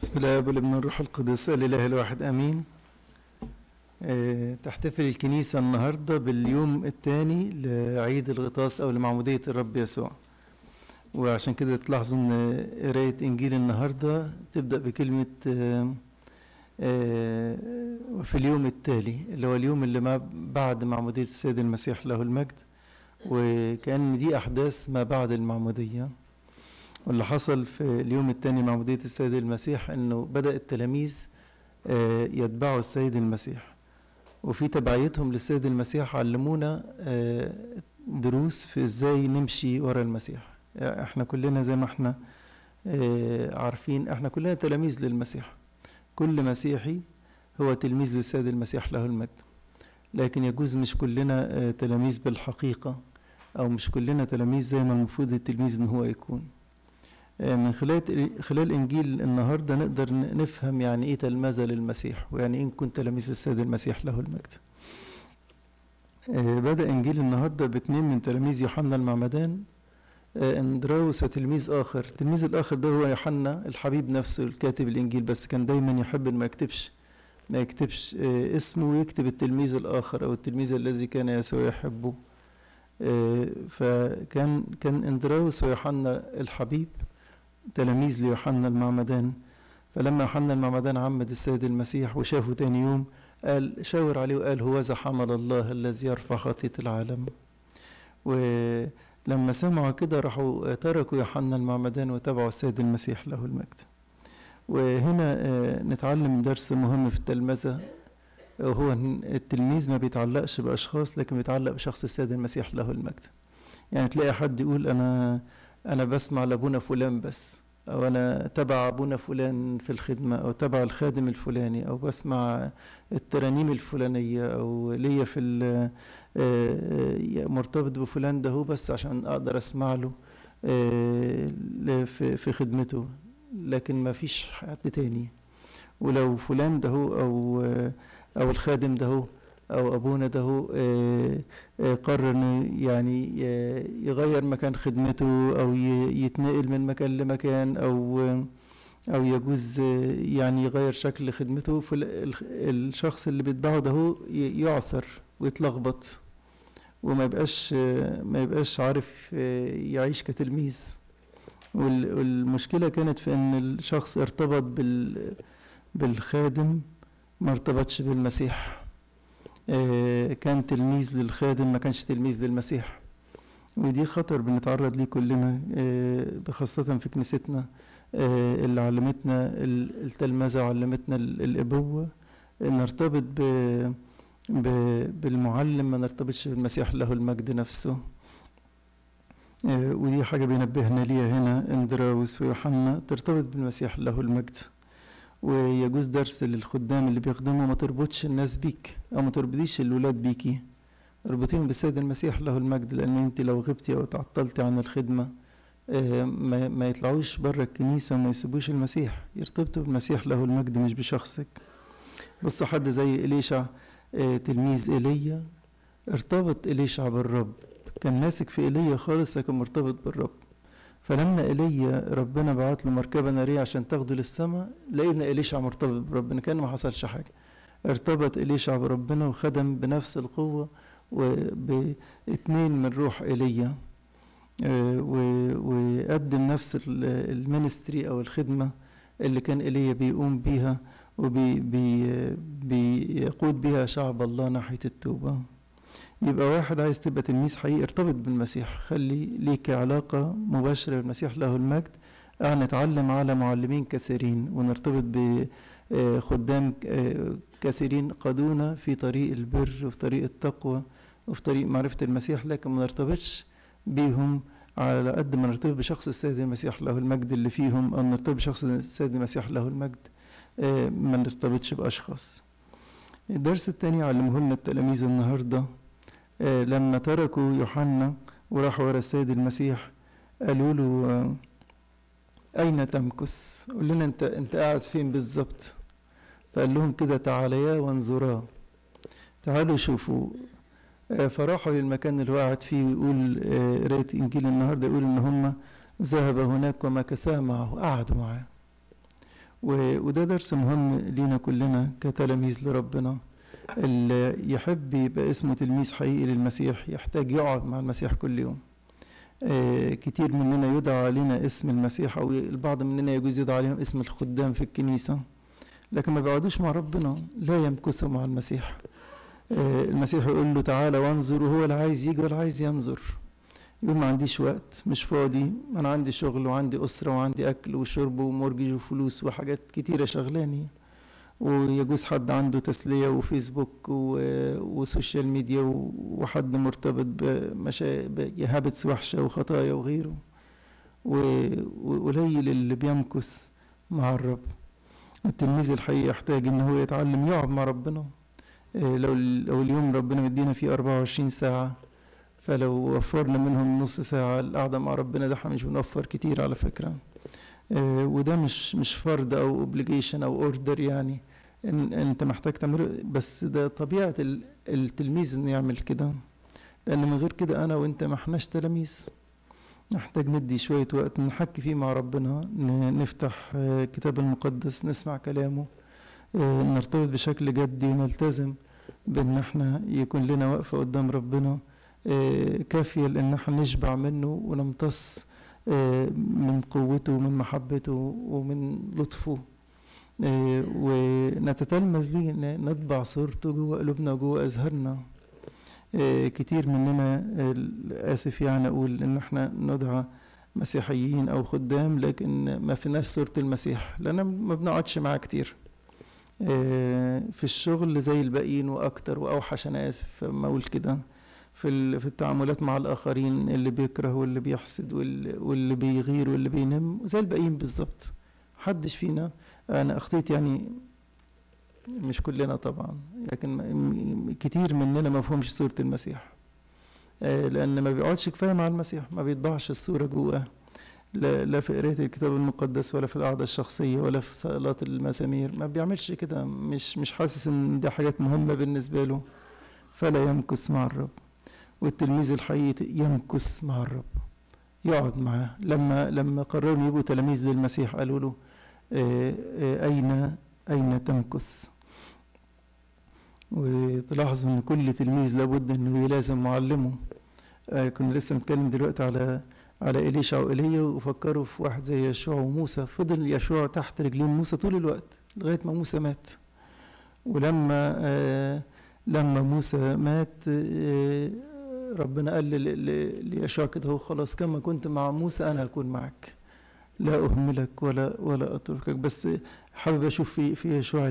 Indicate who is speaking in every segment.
Speaker 1: بسم الله والابن الروح القدس الاله الواحد امين آه، تحتفل الكنيسة النهاردة باليوم الثاني لعيد الغطاس أو لمعمودية الرب يسوع وعشان كده تلاحظوا إن قراية إنجيل النهاردة تبدأ بكلمة آه، آه، وفي اليوم التالي اللي هو اليوم اللي ما بعد معمودية السيد المسيح له المجد وكأن دي أحداث ما بعد المعمودية واللي حصل في اليوم الثاني معمودية السيد المسيح إنه بدأ التلاميذ آه، يتبعوا السيد المسيح وفي تبعيتهم للسيد المسيح علمونا آه، دروس في ازاي نمشي ورا المسيح يعني احنا كلنا زي ما احنا آه، عارفين احنا كلنا تلاميذ للمسيح كل مسيحي هو تلميذ للسيد المسيح له المجد لكن يجوز مش كلنا آه، تلاميذ بالحقيقة أو مش كلنا تلاميذ زي ما المفروض التلميذ إن هو يكون آه، من خلال خلال إنجيل النهاردة نقدر ن- نفهم يعني إيه تلمذة للمسيح ويعني إيه نكون تلاميذ السيد المسيح له المجد آه، بدأ إنجيل النهاردة باتنين من تلاميذ يوحنا المعمدان آه، اندراوس وتلميذ آخر التلميذ الآخر ده هو يوحنا الحبيب نفسه الكاتب الإنجيل بس كان دايما يحب إن ما يكتبش ما يكتبش آه، اسمه ويكتب التلميذ الآخر أو التلميذ الذي كان يسوع يحبه آه، فكان كان اندراوس ويوحنا الحبيب تلاميذ ليوحنا المعمدان فلما يوحنا المعمدان عمد السيد المسيح وشافه تاني يوم قال شاور عليه وقال هوذا حمل الله الذي يرفع خطية العالم ولما سمعوا كده راحوا تركوا يوحنا المعمدان وتبعوا السيد المسيح له المجد وهنا آه، نتعلم درس مهم في التلمذة وهو إن التلميذ ما بيتعلقش بأشخاص لكن بيتعلق بشخص السيد المسيح له المجد يعني تلاقي حد يقول أنا أنا بسمع لأبونا فلان بس أو أنا تبع أبونا فلان في الخدمة أو تبع الخادم الفلاني أو بسمع الترانيم الفلانية أو ليا في ال- آه، مرتبط بفلان ده هو بس عشان أقدر أسمع له آه، ل- في في خدمته لكن ما فيش حد تاني ولو فلان ده هو أو أو الخادم ده هو أو أبونا ده هو آه، آه، قرر إنه يعني ي- يغير مكان خدمته أو ي- يتنقل من مكان لمكان أو أو يجوز آه، يعني يغير شكل خدمته فالشخص اللي بيتبعه ده هو ي- يعصر ويتلخبط وما يبقاش آه، ما يبقاش عارف آه، يعيش كتلميذ وال- والمشكلة كانت في إن الشخص ارتبط بال بالخادم ما ارتبطش بالمسيح آه، كان تلميذ للخادم ما كانش تلميذ للمسيح ودي خطر بنتعرض ليه كلنا آه، بخاصة في كنيستنا آه، اللي علمتنا ال- التلمذة وعلمتنا ال- الأبوة نرتبط ب ب- بالمعلم ما نرتبطش بالمسيح له المجد نفسه آه، ودي حاجة بينبهنا ليها هنا اندراوس ويوحنا ترتبط بالمسيح له المجد ويجوز درس للخدام اللي بيخدموا ما تربطش الناس بيك او ما تربطيش الولاد بيكي اربطيهم بالسيد المسيح له المجد لان انت لو غبتي او تعطلتي عن الخدمه آه، ما, ما يطلعوش بره الكنيسه وما يسيبوش المسيح يرتبطوا بالمسيح له المجد مش بشخصك بص حد زي إليشع آه، تلميذ ايليا ارتبط إليشع بالرب كان ماسك في ايليا خالص لكن مرتبط بالرب فلما ايليا ربنا بعت له مركبه ناريه عشان تاخده للسماء لقينا إليشع مرتبط بربنا كان ما حصلش حاجه ارتبط إليشع بربنا وخدم بنفس القوه وباتنين من روح ايليا آه، و- وقدم نفس ال- المينستري او الخدمه اللي كان ايليا بيقوم بيها وبيقود بيها شعب الله ناحيه التوبه يبقى واحد عايز تبقى تلميذ حقيقي ارتبط بالمسيح خلي ليك علاقة مباشرة بالمسيح له المجد اه نتعلم على معلمين كثيرين ونرتبط بخدام كثيرين قادونا في طريق البر وفي طريق التقوى وفي طريق معرفة المسيح لكن ما نرتبطش بيهم على قد ما نرتبط بشخص السيد المسيح له المجد اللي فيهم أو نرتبط بشخص السيد المسيح له المجد آه، ما نرتبطش بأشخاص الدرس الثاني علمه لنا التلاميذ النهارده آه، لما تركوا يوحنا وراحوا ورا السيد المسيح قالوا له آه، أين تمكث؟ قول لنا أنت أنت قاعد فين بالظبط؟ فقال لهم كده تعاليا وانظرا تعالوا شوفوا آه، فراحوا للمكان اللي هو قاعد فيه ويقول آه، قراية إنجيل النهارده يقول إن هم ذهب هناك ومكثا معه قعدوا معاه وده درس مهم لينا كلنا كتلاميذ لربنا اللي يحب يبقى اسمه تلميذ حقيقي للمسيح يحتاج يقعد مع المسيح كل يوم كتير مننا يدعى علينا اسم المسيح او البعض مننا يجوز يدعى عليهم اسم الخدام في الكنيسه لكن ما بيقعدوش مع ربنا لا يمكثوا مع المسيح المسيح يقول له تعالى وانظر وهو لا عايز يجي ولا عايز ينظر يقول ما عنديش وقت مش فاضي انا عندي شغل وعندي اسره وعندي اكل وشرب ومورجج وفلوس وحاجات كتيره شغلاني ويجوز حد عنده تسليه وفيسبوك وسوشيال ميديا وحد مرتبط بمشا... بهابتس وحشه وخطايا وغيره وقليل اللي بيمكث مع الرب التلميذ الحقيقي يحتاج ان هو يتعلم يقعد مع ربنا لو لو اليوم ربنا مدينا فيه 24 ساعه فلو وفرنا منهم نص ساعة القعدة مع ربنا ده مش بنوفر كتير على فكرة آه وده مش مش فرض أو اوبليجيشن أو اوردر يعني إن أنت محتاج تعمله بس ده طبيعة التلميذ إنه يعمل كده لأن من غير كده أنا وأنت ما احناش تلاميذ نحتاج ندي شوية وقت نحكي فيه مع ربنا نفتح آه كتاب المقدس نسمع كلامه آه نرتبط بشكل جدي ونلتزم بأن احنا يكون لنا وقفة قدام ربنا كافية لأن احنا نشبع منه ونمتص من قوته ومن محبته ومن لطفه ونتتلمذ ليه نطبع صورته جوه قلوبنا وجوه أذهاننا كتير مننا آسف يعني أقول إن احنا ندعى مسيحيين أو خدام لكن ما فيناش صورة المسيح لأن ما بنقعدش معاه كتير في الشغل زي الباقيين وأكتر وأوحش أنا آسف ما أقول كده في في التعاملات مع الآخرين اللي بيكره واللي بيحسد واللي, واللي بيغير واللي بينم زي الباقيين بالظبط محدش فينا أنا أخطيت يعني مش كلنا طبعا لكن كتير مننا ما فهمش صورة المسيح لأن ما بيقعدش كفاية مع المسيح ما بيطبعش الصورة جواه لا, لا في قراية الكتاب المقدس ولا في القعدة الشخصية ولا في صلاة المزامير ما بيعملش كده مش مش حاسس إن دي حاجات مهمة بالنسبة له فلا يمكث مع الرب والتلميذ الحقيقي يمكث مع الرب يقعد معاه لما لما قرروا يبقوا تلاميذ للمسيح قالوا له أين أين تمكث وتلاحظوا ان كل تلميذ لابد انه يلازم معلمه آه كنا لسه بنتكلم دلوقتي على على إليشع وإيليا وفكروا في واحد زي يشوع وموسى فضل يشوع تحت رجلين موسى طول الوقت لغاية ما موسى مات ولما آه لما موسى مات آه ربنا قال ليشوع كده هو خلاص كما كنت مع موسى أنا هكون معك لا أهملك ولا ولا أتركك بس حابب أشوف في في يشوع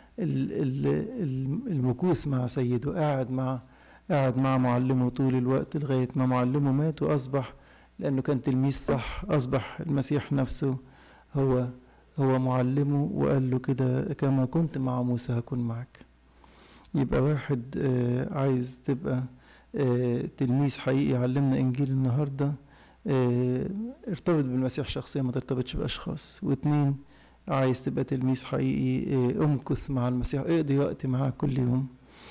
Speaker 1: المكوس مع سيده قاعد مع قاعد مع معلمه طول الوقت لغاية ما معلمه مات وأصبح لأنه كان تلميذ صح أصبح المسيح نفسه هو هو معلمه وقال له كده كما كنت مع موسى هكون معك يبقى واحد آه عايز تبقى آه تلميذ حقيقي يعلمنا إنجيل النهاردة آه ارتبط بالمسيح شخصيا ما ترتبطش بأشخاص واتنين عايز تبقى تلميذ حقيقي امكث مع المسيح اقضي وقت معاه كل يوم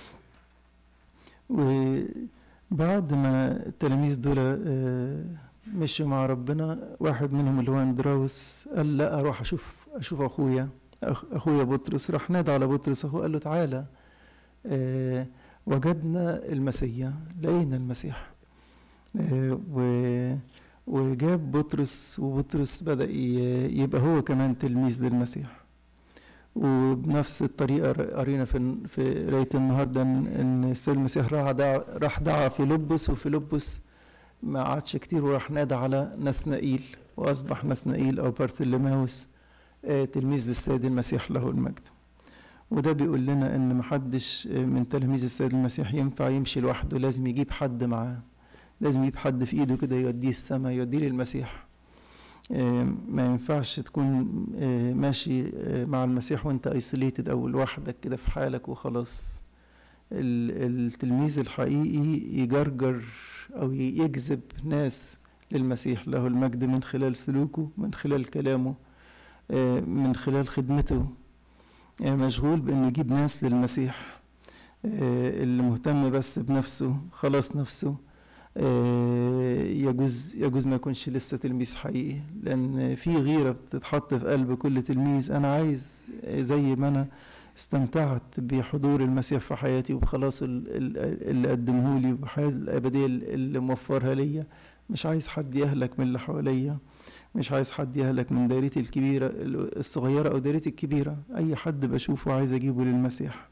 Speaker 1: وبعد ما التلاميذ دول مشوا مع ربنا واحد منهم اللي هو اندراوس قال لا اروح اشوف اشوف اخويا اخويا بطرس راح نادى على بطرس اخوه قال له تعالى اه وجدنا المسيا لقينا المسيح اه و وجاب بطرس وبطرس بدأ يبقى هو كمان تلميذ للمسيح وبنفس الطريقة قرينا في في قراية النهاردة إن السيد المسيح راح دعا راح دعا فيلبس وفيلبس ما قعدش كتير وراح نادى على نسنائيل وأصبح نسنائيل أو بارثلماوس تلميذ للسيد المسيح له المجد وده بيقول لنا إن محدش من تلاميذ السيد المسيح ينفع يمشي لوحده لازم يجيب حد معاه لازم يجيب حد في ايده كده يوديه السماء يوديه للمسيح ما ينفعش تكون ماشي مع المسيح وانت ايسوليتد او لوحدك كده في حالك وخلاص التلميذ الحقيقي يجرجر او يجذب ناس للمسيح له المجد من خلال سلوكه من خلال كلامه من خلال خدمته مشغول بانه يجيب ناس للمسيح اللي مهتم بس بنفسه خلاص نفسه آه، يجوز يجوز ما يكونش لسه تلميذ حقيقي لان في غيره بتتحط في قلب كل تلميذ انا عايز زي ما انا استمتعت بحضور المسيح في حياتي وبخلاص ال- ال- اللي قدمه لي وبحياة الأبدية اللي موفرها ليا مش عايز حد يهلك من اللي حواليا مش عايز حد يهلك من دايرتي الكبيرة الصغيرة أو دايرتي الكبيرة أي حد بشوفه عايز أجيبه للمسيح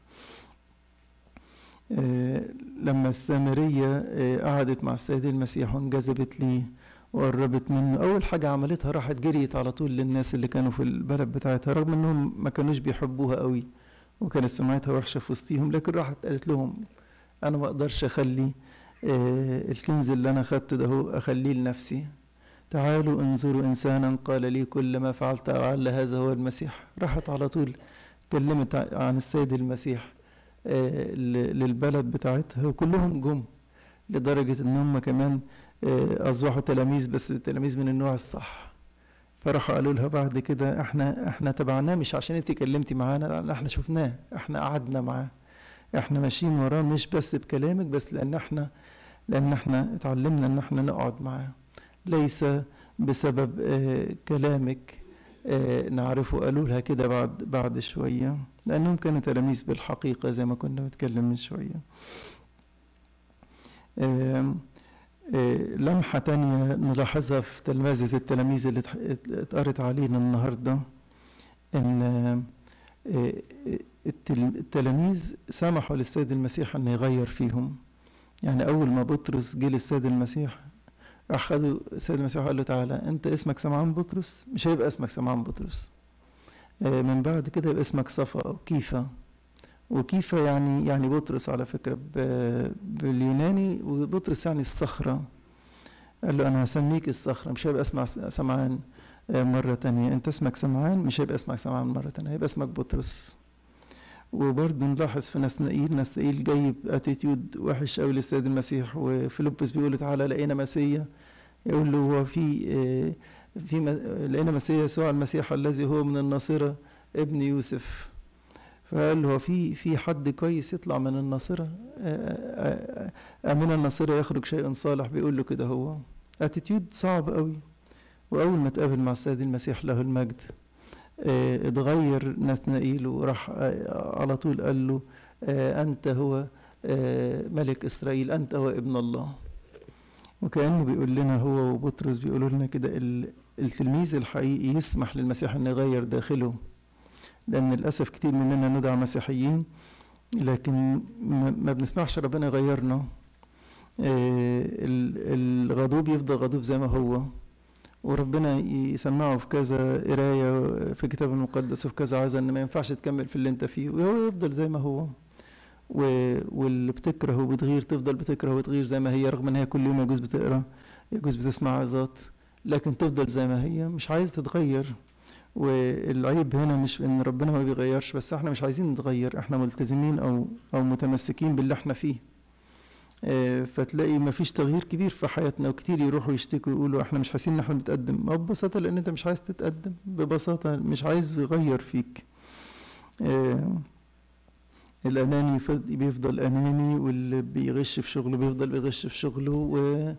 Speaker 1: آه، لما السامرية آه، قعدت مع السيد المسيح وانجذبت ليه وقربت منه أول حاجة عملتها راحت جريت على طول للناس اللي كانوا في البلد بتاعتها رغم إنهم ما كانوش بيحبوها قوي وكانت سمعتها وحشة في وسطيهم لكن راحت قالت لهم أنا ما أقدرش أخلي آه، الكنز اللي أنا خدته ده هو أخليه لنفسي تعالوا انظروا إنسانا قال لي كل ما فعلت لعل هذا هو المسيح راحت على طول كلمت عن السيد المسيح آه، ل- للبلد بتاعتها وكلهم جم لدرجة إن هم كمان آه، أصبحوا تلاميذ بس تلاميذ من النوع الصح فراحوا قالوا لها بعد كده احنا احنا تبعناه مش عشان انت كلمتي معانا لا، احنا شفناه احنا قعدنا معاه احنا ماشيين وراه مش بس بكلامك بس لان احنا لان احنا اتعلمنا ان احنا نقعد معاه ليس بسبب آه، كلامك آه، نعرفه قالوا لها كده بعد بعد شويه لانهم كانوا تلاميذ بالحقيقه زي ما كنا بنتكلم من شويه آم، آه، لمحة تانية نلاحظها في تلمذة التلاميذ اللي اتح- اتقرت علينا النهاردة إن آه، آه، التل- التلاميذ سمحوا للسيد المسيح أن يغير فيهم يعني أول ما بطرس جه للسيد المسيح راح خدوا السيد المسيح وقال له تعالى أنت اسمك سمعان بطرس مش هيبقى اسمك سمعان بطرس آه، من بعد كده يبقى اسمك صفا أو كيفا وكيفا يعني يعني بطرس على فكرة ب- باليوناني وبطرس يعني الصخرة قال له أنا هسميك الصخرة مش هيبقى اسمع سمعان آه، مرة تانية أنت اسمك سمعان مش هيبقى اسمك سمعان مرة تانية هيبقى اسمك بطرس وبرضه نلاحظ في نسنائيل نسنائيل جايب اتيتيود وحش قوي للسيد المسيح وفيلبس بيقول له تعالى لقينا مسيا يقول له هو في آه، في م- لقينا مسيا يسوع المسيح الذي هو من الناصرة ابن يوسف فقال له هو في في حد كويس يطلع من الناصرة آه، آه، آه، من الناصرة يخرج شيء صالح بيقول له كده هو اتيتيود صعب قوي وأول ما تقابل مع السيد المسيح له المجد آه، اتغير نثنائيل وراح آه، على طول قال له آه، أنت هو آه، ملك إسرائيل أنت هو ابن الله وكأنه بيقول لنا هو وبطرس بيقولوا لنا كده ال- التلميذ الحقيقي يسمح للمسيح أن يغير داخله لأن للأسف كتير مننا ندعى مسيحيين لكن ما ما بنسمعش ربنا يغيرنا آه، ال- الغضوب يفضل غضوب زي ما هو وربنا يسمعه في كذا قراية في الكتاب المقدس وفي كذا عزة ان ما ينفعش تكمل في اللي انت فيه وهو يفضل زي ما هو و- واللي بتكرهه بتغير تفضل بتكره وتغير زي ما هي رغم ان هي كل يوم يجوز بتقرا يجوز بتسمع عظات لكن تفضل زي ما هي مش عايز تتغير والعيب هنا مش ان ربنا ما بيغيرش بس احنا مش عايزين نتغير احنا ملتزمين او او متمسكين باللي احنا فيه آه، فتلاقي ما فيش تغيير كبير في حياتنا وكتير يروحوا يشتكوا يقولوا احنا مش حاسين ان احنا بنتقدم ما هو ببساطه لان انت مش عايز تتقدم ببساطه مش عايز يغير فيك آه، الاناني فض- بيفضل اناني واللي بيغش في شغله بيفضل بيغش في شغله و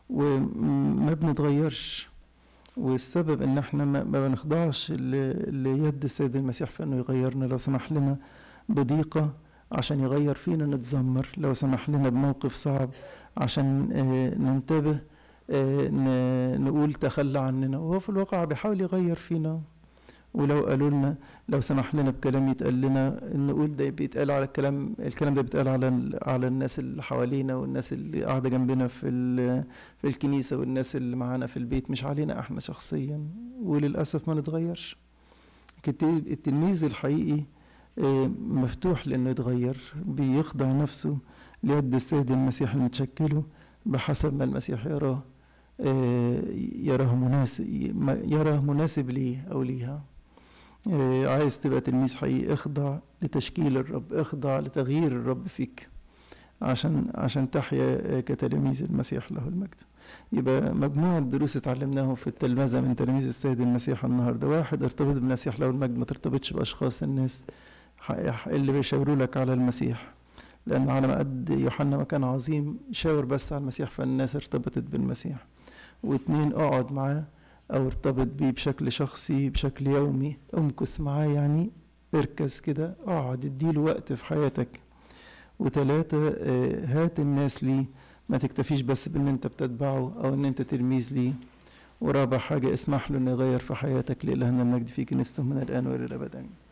Speaker 1: وما بنتغيرش والسبب ان احنا ما ما بنخضعش ل- ليد السيد المسيح في انه يغيرنا لو سمح لنا بضيقه عشان يغير فينا نتذمر لو سمح لنا بموقف صعب عشان آه، ننتبه آه، ن- نقول تخلى عننا وهو في الواقع بيحاول يغير فينا ولو قالوا لنا لو سمح لنا بكلام يتقال لنا نقول ده بيتقال على الكلام الكلام ده بيتقال على ال- على الناس اللي حوالينا والناس اللي قاعده جنبنا في ال- في الكنيسه والناس اللي معانا في البيت مش علينا احنا شخصيا وللاسف ما نتغيرش الت- التلميذ الحقيقي آه، مفتوح لانه يتغير بيخضع نفسه ليد السيد المسيح المتشكله بحسب ما المسيح يراه آه، يراه مناسب يراه مناسب ليه او ليها آه، عايز تبقى تلميذ حقيقي اخضع لتشكيل الرب اخضع لتغيير الرب فيك عشان عشان تحيا آه، كتلاميذ المسيح له المجد يبقى مجموعة دروس اتعلمناهم في التلمذة من تلاميذ السيد المسيح النهاردة واحد ارتبط بالمسيح له المجد ما ترتبطش بأشخاص الناس ح- اللي بيشاوروا لك على المسيح لأن على ما قد يوحنا ما كان عظيم شاور بس على المسيح فالناس ارتبطت بالمسيح واتنين اقعد معاه أو ارتبط بيه بشكل شخصي بشكل يومي امكس معاه يعني اركز كده اقعد اديله وقت في حياتك وتلاتة آه، هات الناس ليه ما تكتفيش بس بان انت بتتبعه او ان انت تلميذ ليه ورابع حاجة اسمح له انه يغير في حياتك لإلهنا المجد في كنيسته من الآن وإلى الأبد آمين